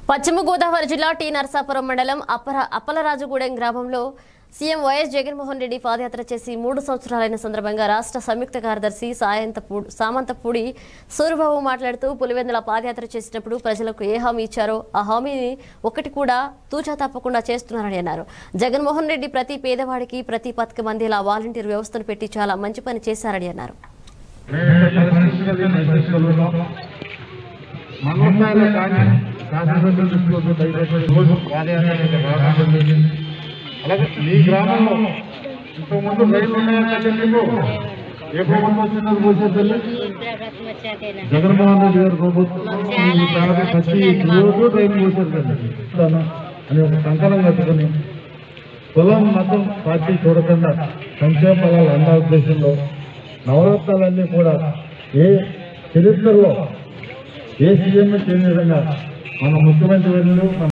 పశ్చిమ గోదావరి జిల్లా టీ నరసాపురం మండలం అప్పర అప్పలరాజుగూడెం గ్రామంలో సీఎం వైఎస్ జగన్మోహన్ రెడ్డి పాదయాత్ర చేసి మూడు సంవత్సరాలైన సందర్భంగా రాష్ట్ర సంయుక్త కార్యదర్శి సాయంతపూడి సామంతపూడి సూరిబాబు మాట్లాడుతూ పులివెందుల పాదయాత్ర చేసినప్పుడు ప్రజలకు ఏ హామీ ఇచ్చారో ఆ హామీని ఒకటి కూడా తూచా తప్పకుండా చేస్తున్నారని అన్నారు జగన్మోహన్ రెడ్డి ప్రతి పేదవాడికి ప్రతి పథకం అందేలా వాలంటీర్ వ్యవస్థను పెట్టి చాలా మంచి పని చేశారని అన్నారు మంగళవారం కానీ శాసనసభ్యులు తీసుకోవద్దు దయచేసి రోజు పాదయాత్ర రాకండి అలాగే మీ గ్రామంలో ఇంతకుముందు రైలు ఉన్నాయా తల్లి మీకు ఏ ప్రభుత్వం వచ్చినది పోసే తల్లి జగన్మోహన్ రెడ్డి గారి ప్రభుత్వం ఈ తర్వాత ప్రతి రోజు రైలు పోసారు తల్లి ఇస్తాను అని ఒక సంకలం కట్టుకుని కులం మతం పార్టీ చూడకుండా సంక్షేమ ఫలాలు అన్న ఉద్దేశంలో నవరత్నాలన్నీ కూడా ఏ చరిత్రలో ఏ సీఎం చేయని విధంగా మన ముఖ్యమంత్రి వర్యులు మన